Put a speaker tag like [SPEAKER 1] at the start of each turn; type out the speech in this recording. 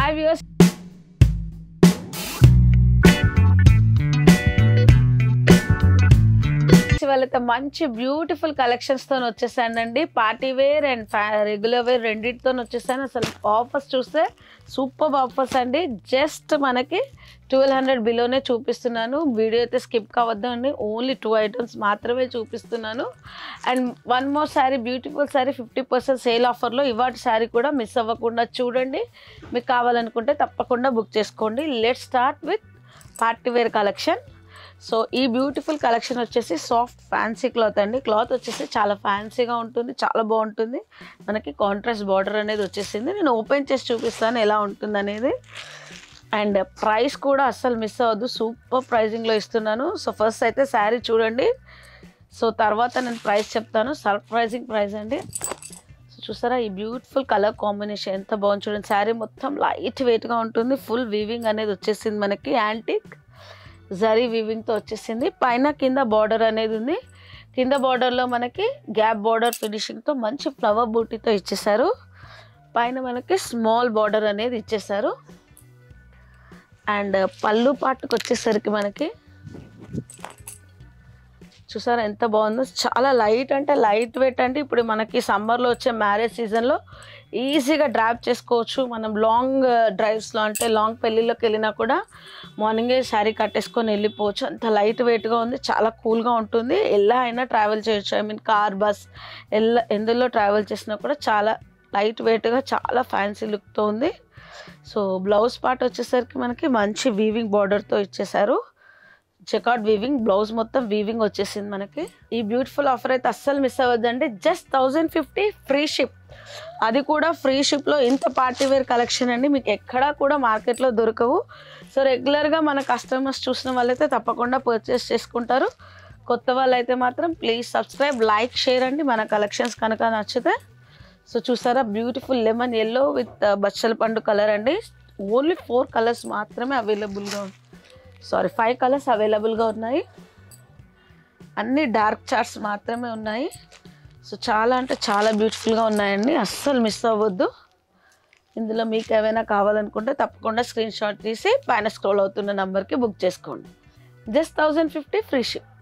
[SPEAKER 1] hi views వాళ్ళైతే మంచి beautiful collections తో వచ్చేసానండి party wear and regular wear రెండింటితో వచ్చేసాను అసలు ఆఫర్స్ చూస్తే సూపర్ ఆఫర్స్ అండి జస్ట్ మనకి ట్వెల్వ్ హండ్రెడ్ బిలోనే చూపిస్తున్నాను వీడియో అయితే స్కిప్ కావద్దండి ఓన్లీ టూ ఐటమ్స్ మాత్రమే చూపిస్తున్నాను and one more sari beautiful sari fifty percent sale ఆఫర్లో ఇవాటి శారీ కూడా మిస్ అవ్వకుండా చూడండి మీకు కావాలనుకుంటే తప్పకుండా బుక్ చేసుకోండి let start with party wear collection so ఈ బ్యూటిఫుల్ కలెక్షన్ వచ్చేసి సాఫ్ట్ ఫ్యాన్సీ క్లాత్ అండి క్లాత్ వచ్చేసి చాలా ఫ్యాన్సీగా ఉంటుంది చాలా బాగుంటుంది మనకి కాంట్రాస్ట్ బార్డర్ అనేది వచ్చేసింది నేను ఓపెన్ చేసి చూపిస్తాను ఎలా ఉంటుంది అనేది అండ్ ప్రైస్ కూడా అస్సలు మిస్ అవ్వద్దు సూపర్ ప్రైజింగ్లో ఇస్తున్నాను సో ఫస్ట్ అయితే శారీ చూడండి సో తర్వాత నేను ప్రైస్ చెప్తాను సర్ప్రైజింగ్ ప్రైస్ అండి సో చూసారా ఈ బ్యూటిఫుల్ కలర్ కాంబినేషన్ ఎంత బాగుంది చూడండి శారీ మొత్తం లైట్ వెయిట్గా ఉంటుంది ఫుల్ వీవింగ్ అనేది వచ్చేసింది మనకి యాంటిక్ జరీ వీవింగ్తో వచ్చేసింది పైన కింద బార్డర్ అనేది ఉంది కింద బార్డర్లో మనకి గ్యాప్ బార్డర్ ఫినిషింగ్తో మంచి ఫ్లవర్ బూటీతో ఇచ్చేసారు పైన మనకి స్మాల్ బార్డర్ అనేది ఇచ్చేసారు అండ్ పళ్ళు పాటుకు వచ్చేసరికి మనకి చూసారా ఎంత బాగుందో చాలా లైట్ అంటే లైట్ వెయిట్ అంటే ఇప్పుడు మనకి సమ్మర్లో వచ్చే మ్యారేజ్ సీజన్లో ఈజీగా డ్రాప్ చేసుకోవచ్చు మనం లాంగ్ డ్రైవ్స్లో అంటే లాంగ్ పెళ్ళిళ్ళకి వెళ్ళినా కూడా మార్నింగే శారీ కట్టేసుకొని వెళ్ళిపోవచ్చు అంత లైట్ వెయిట్గా ఉంది చాలా కూల్గా ఉంటుంది ఎలా అయినా ట్రావెల్ చేయొచ్చు ఐ మీన్ కార్ బస్ ఎలా ఎందులో ట్రావెల్ చేసినా కూడా చాలా లైట్ వెయిట్గా చాలా ఫ్యాన్సీ లుక్తో ఉంది సో బ్లౌజ్ పార్ట్ వచ్చేసరికి మనకి మంచి వీవింగ్ బార్డర్తో ఇచ్చేసారు చెకాట్ వీవింగ్ బ్లౌజ్ మొత్తం వీవింగ్ వచ్చేసింది మనకి ఈ బ్యూటిఫుల్ ఆఫర్ అయితే అస్సలు మిస్ అవ్వద్దండి just thousand fifty free ship అది కూడా ఫ్రీ షిప్లో ఇంత పార్టీ వేర్ కలెక్షన్ అండి మీకు ఎక్కడా కూడా మార్కెట్లో దొరకవు సో రెగ్యులర్గా మన కస్టమర్స్ చూసిన వాళ్ళైతే తప్పకుండా పర్చేస్ చేసుకుంటారు కొత్త వాళ్ళైతే మాత్రం ప్లీజ్ సబ్స్క్రైబ్ లైక్ షేర్ అండి మన కలెక్షన్స్ కనుక నచ్చితే సో చూసారా బ్యూటిఫుల్ లెమన్ ఎల్లో విత్ బచ్చల పండు కలర్ అండి ఓన్లీ ఫోర్ కలర్స్ మాత్రమే అవైలబుల్గా ఉంది సారీ ఫైవ్ కలర్స్ అవైలబుల్గా ఉన్నాయి అన్ని డార్క్ చార్ట్స్ మాత్రమే ఉన్నాయి సో చాలా అంటే చాలా బ్యూటిఫుల్గా ఉన్నాయండి అస్సలు మిస్ అవ్వద్దు ఇందులో మీకు ఏమైనా కావాలనుకుంటే తప్పకుండా స్క్రీన్ షాట్ తీసి పైన స్క్రోల్ అవుతున్న నెంబర్కి బుక్ చేసుకోండి just thousand fifty free ship